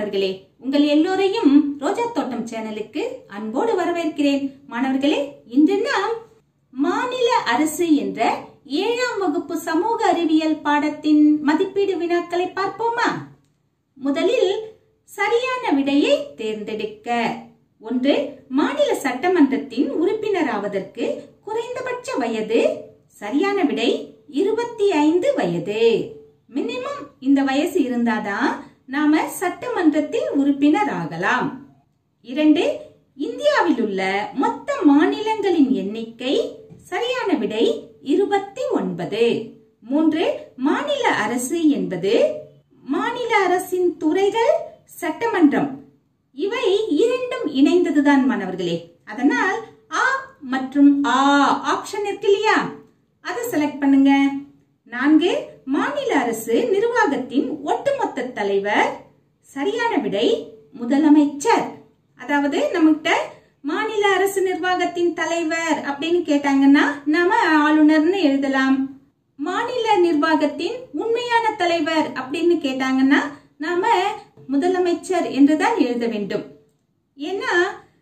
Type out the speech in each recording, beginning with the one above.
மாணவர்களே உங்கள் எல்லோரையும் ரோஜா தோட்டம் சேனலுக்கு அன்போடு வரவேற்கிறேன் மாணவர்களே இன்று நாம் மாநில அரசு என்ற ஏழாம் வகுப்பு சமூக அறிவியல் பாடத்தின் மதிப்பீடு வினாக்களை பார்ப்போமா முதலில் சரியான விடையை தேர்ந்தெடுக்க ஒன்று மாநில சட்டமன்றத்தின் உறுப்பினராவதற்கு குறைந்தபட்ச வயது சரியான விடை இருபத்தி ஐந்து வயது மினிமம் இந்த வயசு இருந்தாதான் நாம சட்டமன்றத்தில் உறுப்பினர் ஆகலாம் இரண்டு இந்தியாவில் உள்ள மொத்த மாநிலங்களின் எண்ணிக்கை சரியான விடை இருபத்தி ஒன்பது மூன்று மாநில அரசு என்பது மாநில அரசின் துறைகள் சட்டமன்றம் இவை இரண்டும் இணைந்ததுதான் மாணவர்களே அதனால் ஆ மற்றும் ஆ ஆப்ஷன் இருக்கு இல்லையா அதை செலக்ட் பண்ணுங்க நான்கு மாநில அரசு நிர்வாகத்தின் ஒட்டுமொத்த தலைவர் சரியான விடை முதலமைச்சர் அதாவது நம்மகிட்ட மாநில அரசு நிர்வாகத்தின் தலைவர் அப்படின்னு கேட்டாங்கன்னா நாம ஆளுநர்னு எழுதலாம் மாநில நிர்வாகத்தின் உண்மையான தலைவர் அப்படின்னு கேட்டாங்கன்னா நாம முதலமைச்சர் என்றுதான் எழுத வேண்டும் ஏன்னா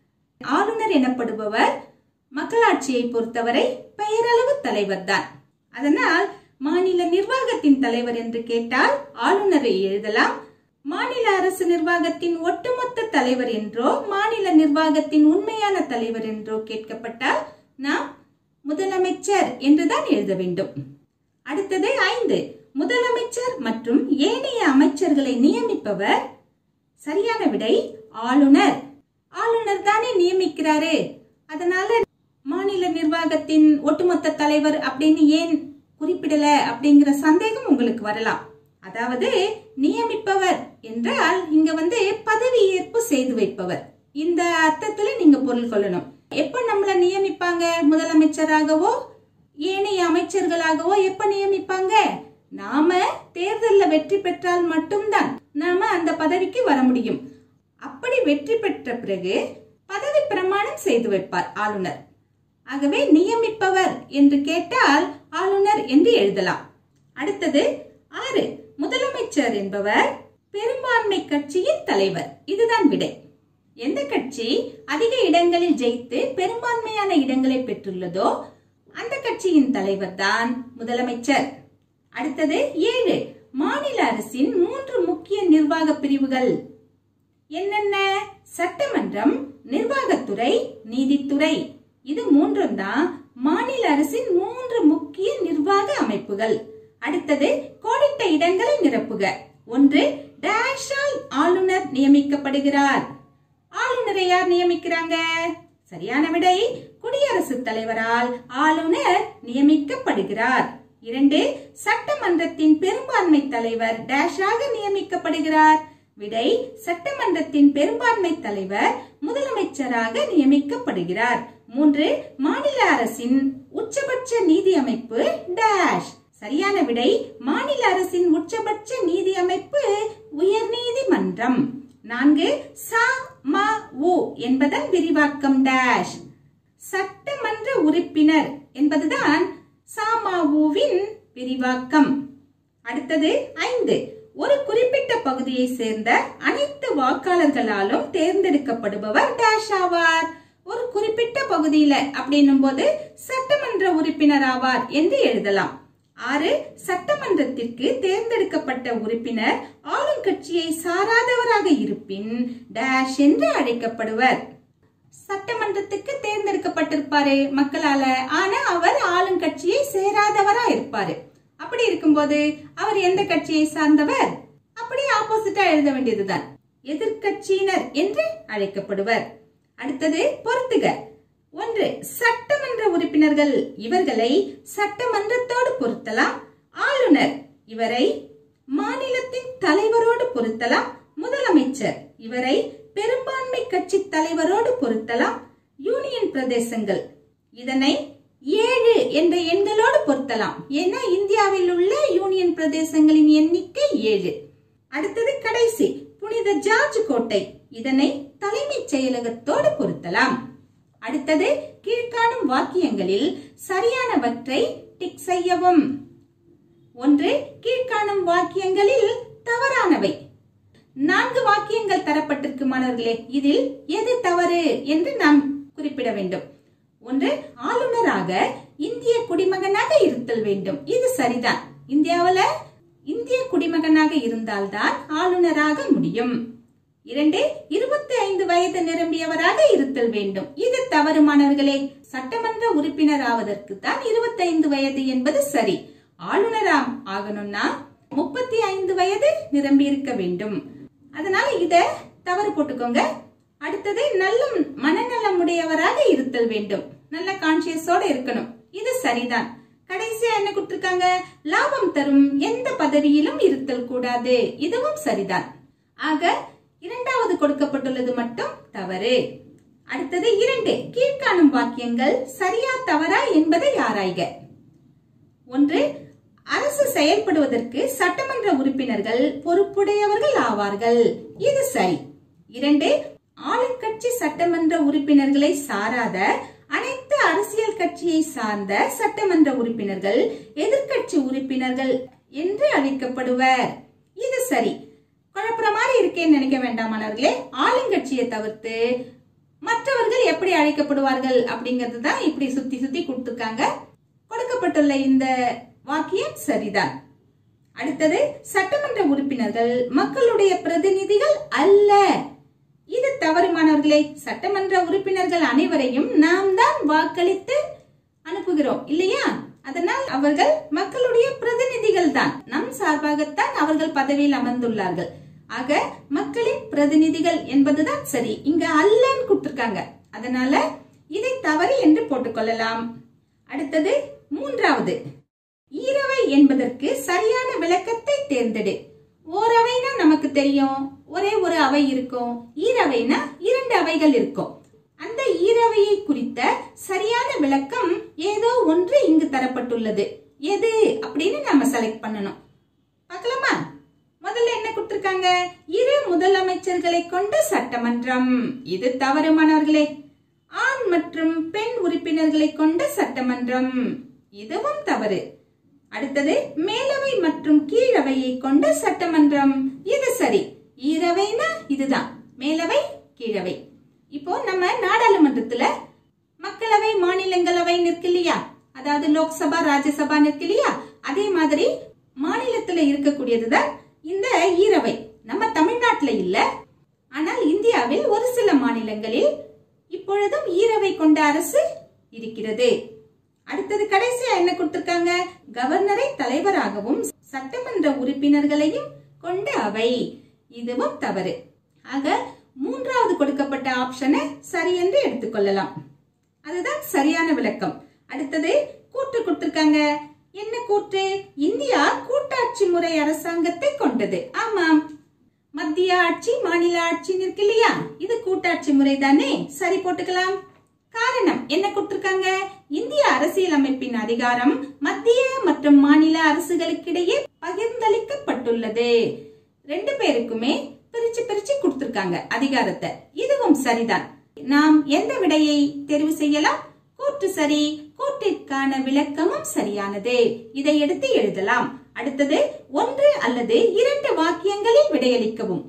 ஆளுநர் எனப்படுபவர் மக்களாட்சியை பொறுத்தவரை பெயரளவு தலைவர் தான் அதனால் மாநில நிர்வாகத்தின் தலைவர் என்று கேட்டால் ஆளுநரை எழுதலாம் மாநில அரசு நிர்வாகத்தின் ஒட்டுமொத்த தலைவர் என்றோ மாநில நிர்வாகத்தின் உண்மையான தலைவர் என்றோ கேட்கப்பட்டால் நாம் முதலமைச்சர் என்றுதான் எழுத வேண்டும் அடுத்தது ஐந்து முதலமைச்சர் மற்றும் ஏனைய அமைச்சர்களை நியமிப்பவர் சரியான விடை ஆளுநர் ஆளுநர் தானே நியமிக்கிறாரு அதனால மாநில நிர்வாகத்தின் ஒட்டுமொத்த தலைவர் அப்படின்னு ஏன் குறிப்பிடல அப்படிங்கிற சந்தேகம் உங்களுக்கு வரலாம் அதாவது நியமிப்பவர் என்றால் இங்க வந்து பதவி ஏற்பு செய்து வைப்பவர் இந்த அர்த்தத்துல நீங்க பொருள் கொள்ளணும் எப்ப நம்மள நியமிப்பாங்க முதலமைச்சராகவோ ஏனைய அமைச்சர்களாகவோ எப்ப நியமிப்பாங்க நாம தேர்தல்ல வெற்றி பெற்றால் மட்டும்தான் நாம அந்த பதவிக்கு வர முடியும் அப்படி வெற்றி பெற்ற பிறகு பதவி பிரமாணம் செய்து வைப்பார் ஆளுநர் ஆகவே நியமிப்பவர் என்று கேட்டால் ஆளுநர் என்று எழுதலாம் அடுத்தது ஆறு முதலமைச்சர் என்பவர் பெரும்பான்மை கட்சியின் தலைவர் இதுதான் விடை எந்த கட்சி அதிக இடங்களில் ஜெயித்து பெரும்பான்மையான இடங்களை பெற்றுள்ளதோ அந்த கட்சியின் தலைவர் தான் முதலமைச்சர் அடுத்தது ஏழு மாநில அரசின் மூன்று முக்கிய நிர்வாக பிரிவுகள் என்னென்ன சட்டமன்றம் நிர்வாகத்துறை நீதித்துறை இது மூன்றும் தான் மாநில அரசின் மூன்று முக்கிய நிர்வாக அமைப்புகள் அடுத்தது கோடிட்ட இடங்களை நிரப்புக ஒன்று டேஷால் ஆளுநர் நியமிக்கப்படுகிறார் ஆளுநரை யார் நியமிக்கிறாங்க சரியான விடை குடியரசுத் தலைவரால் ஆளுநர் நியமிக்கப்படுகிறார் இரண்டு சட்டமன்றத்தின் பெரும்பான்மை தலைவர் டேஷாக நியமிக்கப்படுகிறார் விடை சட்டமன்றத்தின் பெரும்பான்மை தலைவர் முதலமைச்சராக நியமிக்கப்படுகிறார் மூன்று மாநில அரசின் உச்சபட்ச நீதி அமைப்பு டேஷ் சரியான விடை மாநில அரசின் உச்சபட்ச நீதி அமைப்பு உயர்நீதிமன்றம் நான்கு ச ம உ என்பதன் விரிவாக்கம் டேஷ் சட்டமன்ற உறுப்பினர் என்பதுதான் சாமாவுவின் விரிவாக்கம் அடுத்தது ஐந்து ஒரு குறிப்பிட்ட பகுதியை சேர்ந்த அனைத்து வாக்காளர்களாலும் தேர்ந்தெடுக்கப்படுபவர் டேஷ் ஆவார் ஒரு குறிப்பிட்ட பகுதியில அப்படின்னும் போது சட்டமன்ற உறுப்பினர் ஆவார் என்று எழுதலாம் ஆறு சட்டமன்றத்திற்கு தேர்ந்தெடுக்கப்பட்ட உறுப்பினர் ஆளும் கட்சியை சாராதவராக இருப்பின் டேஷ் என்று அழைக்கப்படுவர் சட்டமன்றத்துக்கு தேர்ந்தெடுக்கப்பட்டிருப்பாரு மக்களால ஆனா அவர் ஆளும் கட்சியை சேராதவரா இருப்பாரு அப்படி இருக்கும்போது அவர் எந்த கட்சியை சார்ந்தவர் அப்படி ஆப்போசிட்டா எழுத வேண்டியதுதான் எதிர்கட்சியினர் என்று அழைக்கப்படுவர் அடுத்தது பொறுத்துக ஒன்று சட்டமன்ற உறுப்பினர்கள் இவர்களை சட்டமன்றத்தோடு பொருத்தலாம் ஆளுநர் இவரை மாநிலத்தின் தலைவரோடு பொருத்தலாம் முதலமைச்சர் இவரை பெரும்பான்மை கட்சி தலைவரோடு பொருத்தலாம் யூனியன் பிரதேசங்கள் இதனை ஏழு என்ற எண்களோடு பொருத்தலாம் ஏன்னா இந்தியாவில் உள்ள யூனியன் பிரதேசங்களின் எண்ணிக்கை ஏழு அடுத்தது கடைசி புனித ஜார்ஜ் கோட்டை இதனை தலைமைச் செயலகத்தோடு பொருத்தலாம் அடுத்தது கீழ்காணும் வாக்கியங்களில் சரியானவற்றை டிக் செய்யவும் ஒன்று கீழ்காணும் வாக்கியங்களில் தவறானவை நான்கு வாக்கியங்கள் தரப்பட்டிருக்கு மாணவர்களே இதில் எது தவறு என்று நாம் குறிப்பிட வேண்டும் ஒன்று ஆளுநராக இந்திய குடிமகனாக இருத்தல் வேண்டும் இது சரிதான் இந்தியாவுல இந்திய குடிமகனாக இருந்தால்தான் ஆளுநராக முடியும் இரண்டு இருபத்தி ஐந்து வயது நிரம்பியவராக இருத்தல் வேண்டும் இது தவறு மாணவர்களே சட்டமன்ற உறுப்பினர் ஆவதற்கு தான் இருபத்தி ஐந்து வயது என்பது சரி ஆளுநராம் ஆகணும்னா முப்பத்தி ஐந்து வயது நிரம்பி இருக்க வேண்டும் அதனால இத தவறு போட்டுக்கோங்க அடுத்தது நல்ல மனநலமுடையவராக இருத்தல் வேண்டும் நல்ல கான்சியஸோட இருக்கணும் இது சரிதான் கடைசியா என்ன கொடுத்திருக்காங்க லாபம் தரும் எந்த பதவியிலும் இருத்தல் கூடாது இதுவும் சரிதான் ஆக இரண்டாவது கொடுக்கப்பட்டுள்ளது மட்டும் தவறு அடுத்தது இரண்டு கீழ்காணும் வாக்கியங்கள் சரியா தவறா என்பதை ஆராய்க ஒன்று அரசு செயல்படுவதற்கு சட்டமன்ற உறுப்பினர்கள் பொறுப்புடையவர்கள் ஆவார்கள் இது சரி இரண்டு ஆளுங்கட்சி சட்டமன்ற உறுப்பினர்களை சாராத அனைத்து அரசியல் கட்சியை சார்ந்த சட்டமன்ற உறுப்பினர்கள் எதிர்க்கட்சி உறுப்பினர்கள் என்று அழைக்கப்படுவர் இது சரி குழப்புற மாதிரி இருக்கேன்னு நினைக்க வேண்டாம் மாணவர்களே ஆளுங்கட்சியை தவிர்த்து மற்றவர்கள் எப்படி அழைக்கப்படுவார்கள் அப்படிங்கிறது தான் இப்படி சுத்தி சுத்தி கொடுத்திருக்காங்க கொடுக்கப்பட்டுள்ள இந்த வாக்கியம் சரிதான் அடுத்தது சட்டமன்ற உறுப்பினர்கள் மக்களுடைய பிரதிநிதிகள் அல்ல இது தவறு மாணவர்களே சட்டமன்ற உறுப்பினர்கள் அனைவரையும் நாம் தான் வாக்களித்து அனுப்புகிறோம் இல்லையா அதனால் அவர்கள் மக்களுடைய பிரதிநிதிகள் தான் நம் சார்பாகத்தான் அவர்கள் பதவியில் அமர்ந்துள்ளார்கள் ஆக மக்களின் பிரதிநிதிகள் என்பதுதான் சரி இங்க அல்லன்னு கொடுத்திருக்காங்க அதனால இதை தவறு என்று போட்டுக்கொள்ளலாம் அடுத்தது மூன்றாவது ஈரவை என்பதற்கு சரியான விளக்கத்தை தேர்ந்தெடு ஓரவைனா நமக்கு தெரியும் ஒரே ஒரு அவை இருக்கும் ஈரவைனா இரண்டு அவைகள் இருக்கும் அந்த ஈரவையை குறித்த சரியான விளக்கம் ஏதோ ஒன்று இங்கு தரப்பட்டுள்ளது எது அப்படின்னு நம்ம செலக்ட் பண்ணணும் பார்க்கலாமா முதல்ல என்ன கொடுத்திருக்காங்க இரு முதலமைச்சர்களை கொண்ட சட்டமன்றம் இது தவறு மாணவர்களே ஆண் மற்றும் பெண் உறுப்பினர்களை கொண்ட சட்டமன்றம் இதுவும் தவறு அடுத்தது மேலவை மற்றும் கீழவையை கொண்ட சட்டமன்றம் இது சரி ஈரவைனா இதுதான் மேலவை கீழவை இப்போ நம்ம நாடாளுமன்றத்துல மக்களவை மாநிலங்களவை நிற்கு இல்லையா அதாவது லோக்சபா ராஜ்யசபா நிற்கு இல்லையா அதே மாதிரி மாநிலத்துல இருக்கக்கூடியதுதான் இந்த ஈரவை நம்ம தமிழ்நாட்டுல இல்ல ஆனால் இந்தியாவில் ஒரு சில மாநிலங்களில் இப்பொழுதும் ஈரவை கொண்ட அரசு இருக்கிறது அடுத்தது கடைசியா என்ன கொடுத்திருக்காங்க கவர்னரை தலைவராகவும் சட்டமன்ற உறுப்பினர்களையும் கொண்ட அவை இதுவும் தவறு ஆக மூன்றாவது கொடுக்கப்பட்ட ஆப்ஷனை சரி என்று எடுத்துக்கொள்ளலாம் அதுதான் சரியான விளக்கம் அடுத்தது கூற்று கொடுத்திருக்காங்க என்ன கூற்று இந்தியா கூட்டாட்சி முறை அரசாங்கத்தை கொண்டது ஆமாம் மத்திய ஆட்சி மாநில ஆட்சி இருக்கு இல்லையா இது கூட்டாட்சி முறை தானே சரி போட்டுக்கலாம் காரணம் என்ன கொடுத்திருக்காங்க இந்திய அரசியலமைப்பின் அதிகாரம் மத்திய மற்றும் மாநில அரசுகளுக்கிடையே பகிர்ந்தளிக்கப்பட்டுள்ளது ரெண்டு பேருக்குமே பிரிச்சு பிரிச்சு கொடுத்திருக்காங்க அதிகாரத்தை இதுவும் சரிதான் நாம் எந்த விடையை தெரிவு செய்யலாம் கூற்று சரி கூற்றிற்கான விளக்கமும் சரியானது இதை எடுத்து எழுதலாம் அடுத்தது ஒன்று அல்லது இரண்டு வாக்கியங்களில் விடையளிக்கவும்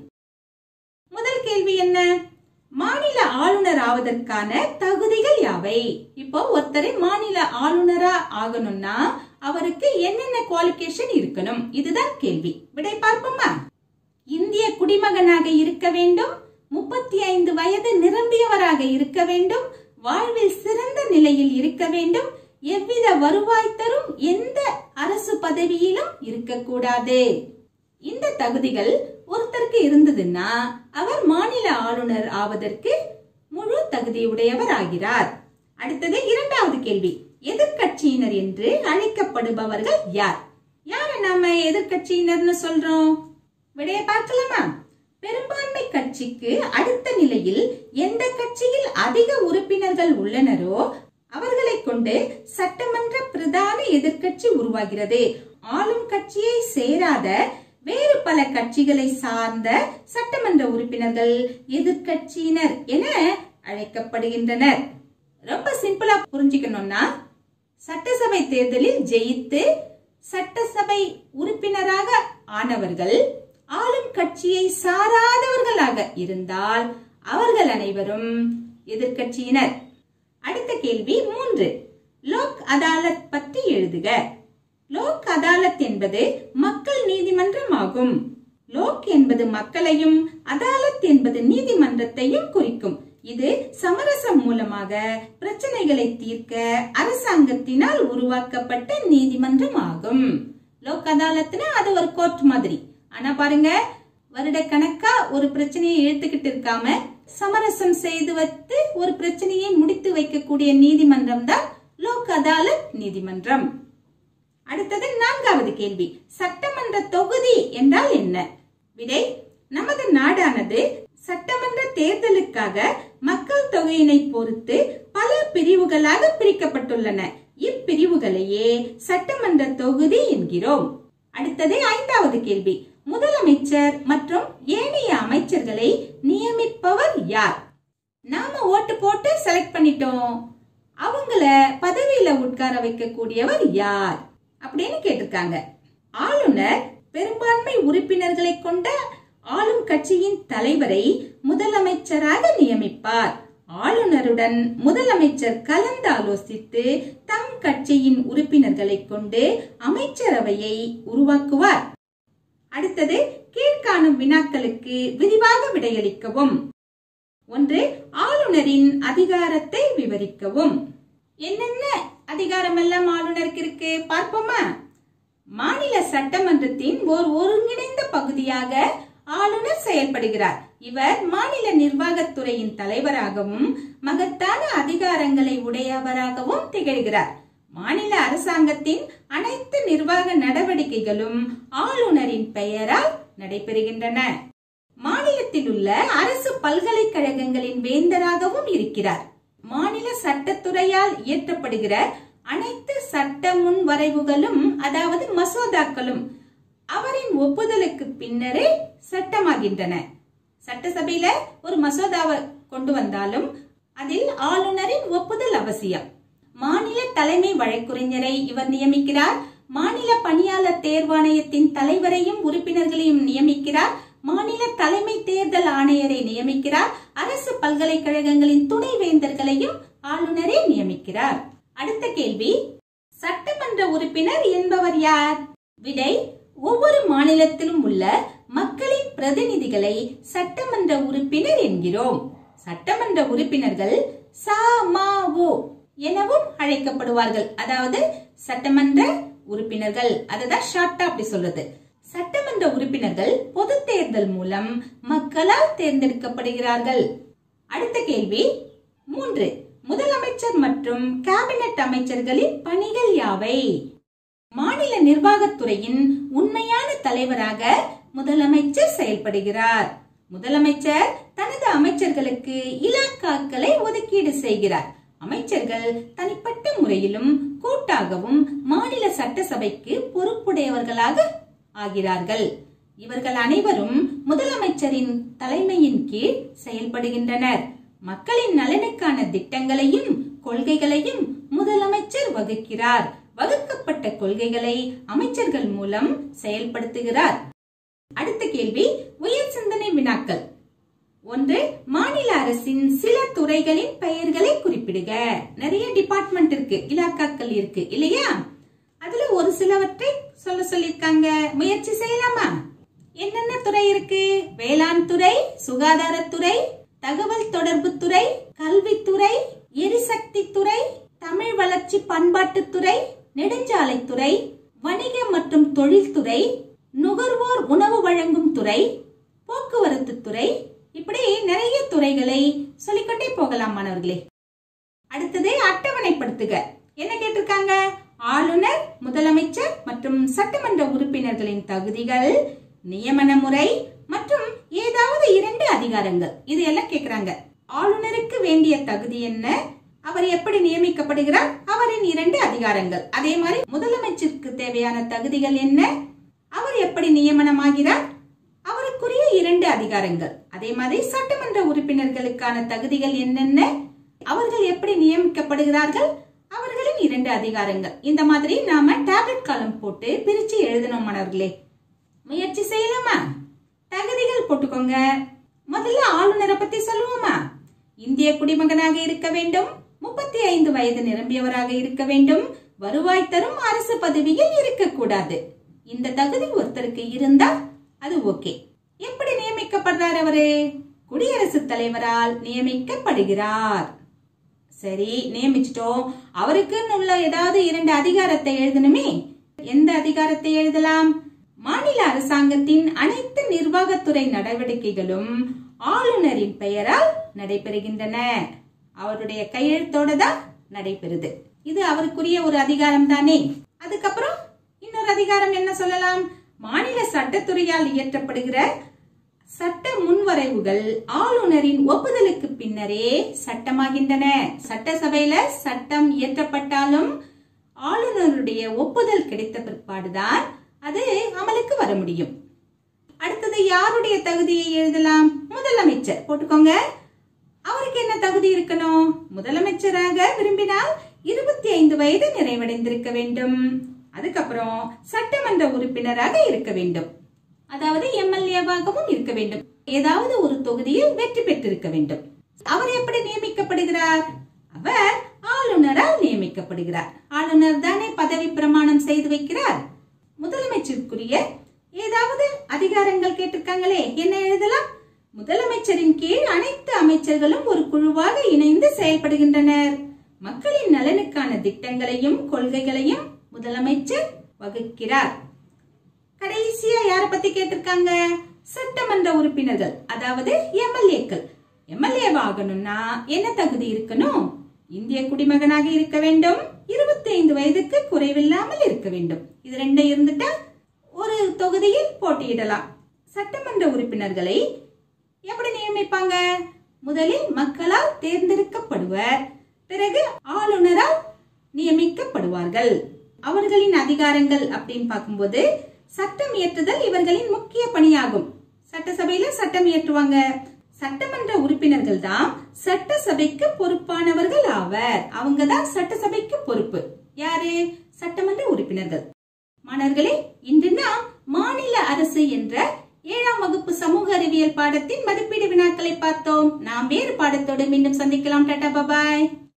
முதல் கேள்வி என்ன மாநில ஆளுநர் ஆவதற்கான தகுதிகள் யாவை இப்போ ஒருத்தர் மாநில ஆளுநரா ஆகணும்னா அவருக்கு என்னென்ன குவாலிபிகேஷன் இருக்கணும் இதுதான் கேள்வி விடை பார்ப்போமா இந்திய குடிமகனாக இருக்க வேண்டும் முப்பத்தி ஐந்து வயது நிரம்பியவராக இருக்க வேண்டும் வாழ்வில் சிறந்த நிலையில் இருக்க வேண்டும் எவ்வித வருவாய் தரும் எந்த அரசு பதவியிலும் இருக்கக்கூடாது இந்த தகுதிகள் ஒருத்தருக்கு இருந்ததுன்னா அவர் மாநில ஆளுநர் ஆவதற்கு முழு தகுதியுடையவர் ஆகிறார் அடுத்தது இரண்டாவது கேள்வி எதிர்க்கட்சியினர் என்று அழைக்கப்படுபவர்கள் யார் யார நாம எதிர்க்கட்சியினர்னு சொல்றோம் விடைய பார்க்கலாமா பெரும்பான்மை கட்சிக்கு அடுத்த நிலையில் எந்த கட்சியில் அதிக உறுப்பினர்கள் உள்ளனரோ அவர்களை கொண்டு சட்டமன்ற பிரதான எதிர்க்கட்சி உருவாகிறது ஆளும் கட்சியை சேராத வேறு பல கட்சிகளை சார்ந்த சட்டமன்ற உறுப்பினர்கள் எதிர்க்கட்சியினர் என அழைக்கப்படுகின்றனர் ரொம்ப சிம்பிளா புரிஞ்சுக்கணும்னா சட்டசபை தேர்தலில் ஜெயித்து சட்டசபை உறுப்பினராக ஆனவர்கள் ஆளும் கட்சியை சாராதவர்களாக இருந்தால் அவர்கள் அனைவரும் எதிர்க்கட்சியினர் அடுத்த கேள்வி மூன்று லோக் அதாலத் பற்றி எழுதுக லோக் அதாலத் என்பது மக்கள் நீதிமன்றம் ஆகும் லோக் என்பது மக்களையும் அதாலத் என்பது நீதிமன்றத்தையும் குறிக்கும் இது சமரசம் மூலமாக பிரச்சனைகளை தீர்க்க அரசாங்கத்தினால் உருவாக்கப்பட்ட நீதிமன்றம் ஆகும் லோக் அதாலத்னா அது ஒரு கோர்ட் மாதிரி ஆனா பாருங்க வருட கணக்கா ஒரு பிரச்சனையை இழுத்துக்கிட்டு இருக்காம சமரசம் செய்து வைத்து ஒரு பிரச்சனையை முடித்து வைக்கக்கூடிய நீதிமன்றம் தான் லோக் அதாலத் நீதிமன்றம் அடுத்தது நான்காவது கேள்வி சட்டமன்ற தொகுதி என்றால் என்ன விடை நமது நாடானது சட்டமன்ற தேர்தலுக்காக மக்கள் தொகையினை பொறுத்து பல பிரிவுகளாக பிரிக்கப்பட்டுள்ளன இப்பிரிவுகளையே சட்டமன்ற தொகுதி என்கிறோம் அடுத்தது ஐந்தாவது கேள்வி முதலமைச்சர் மற்றும் ஏனைய அமைச்சர்களை நியமிப்பவர் யார் நாம ஓட்டு போட்டு செலக்ட் பண்ணிட்டோம் அவங்கள பதவியில உட்கார வைக்கக்கூடியவர் யார் அப்படின்னு கேட்டிருக்காங்க ஆளுநர் பெரும்பான்மை உறுப்பினர்களை கொண்ட ஆளும் கட்சியின் தலைவரை முதலமைச்சராக நியமிப்பார் ஆளுநருடன் முதலமைச்சர் கலந்தாலோசித்து தம் கட்சியின் உறுப்பினர்களை கொண்டு அமைச்சரவையை உருவாக்குவார் அடுத்தது கீழ்காணும் வினாக்களுக்கு விரிவாக விடையளிக்கவும் ஒன்று ஆளுநரின் அதிகாரத்தை விவரிக்கவும் என்னென்ன அதிகாரம் எல்லாம் ஆளுநருக்கு இருக்கு பார்ப்போமா மாநில சட்டமன்றத்தின் ஓர் ஒருங்கிணைந்த பகுதியாக ஆளுநர் செயல்படுகிறார் இவர் மாநில நிர்வாகத்துறையின் தலைவராகவும் மகத்தான அதிகாரங்களை உடையவராகவும் திகழ்கிறார் மாநில அரசாங்கத்தின் அனைத்து நிர்வாக நடவடிக்கைகளும் ஆளுநரின் பெயரால் நடைபெறுகின்றன மாநிலத்தில் உள்ள அரசு பல்கலைக்கழகங்களின் வேந்தராகவும் இருக்கிறார் மாநில சட்டத்துறையால் இயற்றப்படுகிற அனைத்து சட்ட முன்வரைவுகளும் அதாவது மசோதாக்களும் அவரின் ஒப்புதலுக்கு பின்னரே சட்டமாகின்றன சட்டசபையில ஒரு மசோதாவை கொண்டு வந்தாலும் அதில் ஆளுநரின் ஒப்புதல் அவசியம் மாநில தலைமை வழக்குரைஞரை இவர் நியமிக்கிறார் மாநில பணியாளர் தேர்வாணையத்தின் தலைவரையும் உறுப்பினர்களையும் நியமிக்கிறார் மாநில தலைமை தேர்தல் ஆணையரை நியமிக்கிறார் அரசு பல்கலைக்கழகங்களின் துணைவேந்தர்களையும் ஆளுநரே நியமிக்கிறார் அடுத்த கேள்வி சட்டமன்ற உறுப்பினர் என்பவர் யார் விடை ஒவ்வொரு மாநிலத்திலும் உள்ள மக்களின் பிரதிநிதிகளை சட்டமன்ற உறுப்பினர் என்கிறோம் சட்டமன்ற உறுப்பினர்கள் ச மா ஓ எனவும் அழைக்கப்படுவார்கள் அதாவது சட்டமன்ற உறுப்பினர்கள் அதுதான் ஷார்ட்டா அப்படி சொல்றது சட்டமன்ற உறுப்பினர்கள் பொது தேர்தல் மூலம் மக்களால் தேர்ந்தெடுக்கப்படுகிறார்கள் அடுத்த கேள்வி மூன்று முதலமைச்சர் மற்றும் கேபினெட் அமைச்சர்களின் பணிகள் யாவை மாநில நிர்வாகத்துறையின் உண்மையான தலைவராக முதலமைச்சர் செயல்படுகிறார் முதலமைச்சர் தனது அமைச்சர்களுக்கு இலாக்காக்களை ஒதுக்கீடு செய்கிறார் அமைச்சர்கள் தனிப்பட்ட முறையிலும் கூட்டாகவும் மாநில சட்டசபைக்கு பொறுப்புடையவர்களாக ஆகிறார்கள் இவர்கள் அனைவரும் முதலமைச்சரின் தலைமையின் கீழ் செயல்படுகின்றனர் மக்களின் நலனுக்கான திட்டங்களையும் கொள்கைகளையும் முதலமைச்சர் வகுக்கிறார் வகுக்கப்பட்ட கொள்கைகளை அமைச்சர்கள் மூலம் செயல்படுத்துகிறார் அடுத்த கேள்வி உயர் சிந்தனை வினாக்கள் ஒன்று மாநில அரசின் சில துறைகளின் பெயர்களை குறிப்பிடுக நிறைய டிபார்ட்மெண்ட் இருக்கு இலாக்காக்கள் இருக்கு இல்லையா அதுல ஒரு சிலவற்றை சொல்ல சொல்லிருக்காங்க முயற்சி செய்யலாமா என்னென்ன துறை இருக்கு வேளாண் துறை சுகாதாரத்துறை தகவல் தொடர்பு துறை கல்வித்துறை எரிசக்தி துறை தமிழ் வளர்ச்சி பண்பாட்டுத்துறை நெடுஞ்சாலைத்துறை வணிக மற்றும் தொழில்துறை நுகர்வோர் உணவு வழங்கும் துறை போக்குவரத்து துறை இப்படி நிறைய துறைகளை சொல்லிக்கொண்டே போகலாம் மாணவர்களே அடுத்தது அட்டவணைப்படுத்துக என்ன கேட்டிருக்காங்க ஆளுநர் முதலமைச்சர் மற்றும் சட்டமன்ற உறுப்பினர்களின் தகுதிகள் நியமன முறை மற்றும் ஏதாவது இரண்டு அதிகாரங்கள் இது எல்லாம் கேக்குறாங்க ஆளுநருக்கு வேண்டிய தகுதி என்ன அவர் எப்படி நியமிக்கப்படுகிறார் அவரின் இரண்டு அதிகாரங்கள் அதே மாதிரி முதலமைச்சருக்கு தேவையான தகுதிகள் என்ன அவர் எப்படி நியமனமாகிறார் அவருக்குரிய இரண்டு அதிகாரங்கள் அதே மாதிரி சட்டமன்ற உறுப்பினர்களுக்கான தகுதிகள் என்னென்ன அவர்கள் எப்படி நியமிக்கப்படுகிறார்கள் அவர்களின் இரண்டு அதிகாரங்கள் இந்த மாதிரி நாம டேப்லெட் காலம் போட்டு பிரிச்சு எழுதணும் மாணவர்களே முயற்சி செய்யலாமா தகுதிகள் போட்டுக்கோங்க முதல்ல ஆளுநரை பத்தி சொல்லுவோமா இந்திய குடிமகனாக இருக்க வேண்டும் முப்பத்தி ஐந்து வயது நிரம்பியவராக இருக்க வேண்டும் வருவாய் தரும் அரசு பதவியில் இருக்கக்கூடாது இந்த தகுதி ஒருத்தருக்கு இருந்தா அது ஓகே எப்படி நியமிக்கப்படுறார் அவரு குடியரசுத் தலைவரால் நியமிக்கப்படுகிறார் சரி நியமிச்சிட்டோம் அவருக்குன்னு உள்ள ஏதாவது இரண்டு அதிகாரத்தை எழுதணுமே எந்த அதிகாரத்தை எழுதலாம் மாநில அரசாங்கத்தின் அனைத்து நிர்வாகத்துறை நடவடிக்கைகளும் ஆளுநரின் பெயரால் நடைபெறுகின்றன அவருடைய கையெழுத்தோட தான் நடைபெறுது இது அவருக்குரிய ஒரு அதிகாரம் தானே அதுக்கப்புறம் இன்னொரு அதிகாரம் என்ன சொல்லலாம் மாநில சட்டத்துறையால் இயற்றப்படுகிற சட்ட முன்வரைவுகள் ஆளுநரின் ஒப்புதலுக்கு பின்னரே சட்டமாகின்றன சட்டசபையில சட்டம் இயற்றப்பட்டாலும் ஆளுநருடைய ஒப்புதல் கிடைத்த பிற்பாடுதான் அது அமலுக்கு வர முடியும் அடுத்தது யாருடைய தகுதியை எழுதலாம் முதலமைச்சர் போட்டுக்கோங்க அவருக்கு என்ன தகுதி இருக்கணும் முதலமைச்சராக விரும்பினால் இருபத்தி ஐந்து வயது நிறைவடைந்திருக்க வேண்டும் அதுக்கப்புறம் சட்டமன்ற உறுப்பினராக இருக்க வேண்டும் அதாவது எம்எல்ஏவாகவும் இருக்க வேண்டும் ஏதாவது ஒரு தொகுதியில் வெற்றி பெற்றிருக்க வேண்டும் அவர் எப்படி நியமிக்கப்படுகிறார் அவர் ஆளுநரால் நியமிக்கப்படுகிறார் ஆளுநர் தானே பதவி பிரமாணம் செய்து வைக்கிறார் முதலமைச்சருக்குரிய ஏதாவது அதிகாரங்கள் கேட்டிருக்காங்களே என்ன எழுதலாம் முதலமைச்சரின் கீழ் அனைத்து அமைச்சர்களும் ஒரு குழுவாக இணைந்து செயல்படுகின்றனர் மக்களின் நலனுக்கான திட்டங்களையும் கொள்கைகளையும் முதலமைச்சர் வகுக்கிறார் கடைசியா யார பத்தி கேட்டிருக்காங்க சட்டமன்ற உறுப்பினர்கள் அதாவது எம்எல்ஏக்கள் எம்எல்ஏ ஆகணும்னா என்ன தகுதி இருக்கணும் இந்திய குடிமகனாக இருக்க வேண்டும் இருபத்தி ஐந்து வயதுக்கு குறைவில்லாமல் இருக்க வேண்டும் இது ரெண்டும் இருந்துட்டா ஒரு தொகுதியில் போட்டியிடலாம் சட்டமன்ற உறுப்பினர்களை எப்படி நியமிப்பாங்க முதலில் மக்களால் தேர்ந்தெடுக்கப்படுவர் பிறகு ஆளுநரால் நியமிக்கப்படுவார்கள் அவர்களின் அதிகாரங்கள் அப்படின்னு பார்க்கும்போது சட்டம் இயற்றுதல் இவர்களின் முக்கிய பணியாகும் சட்டசபையில சட்டம் இயற்றுவாங்க சட்டமன்ற உறுப்பினர்கள் தான் சட்டசபைக்கு பொறுப்பானவர்கள் ஆவர் அவங்க தான் சட்டசபைக்கு பொறுப்பு யாரு சட்டமன்ற உறுப்பினர்கள் மாணவர்களே இன்று நாம் மாநில அரசு என்ற ஏழாம் வகுப்பு சமூக அறிவியல் பாடத்தின் மதிப்பீடு வினாக்களை பார்த்தோம் நாம் வேறு பாடத்தோடு மீண்டும் சந்திக்கலாம் டாடா பபாய்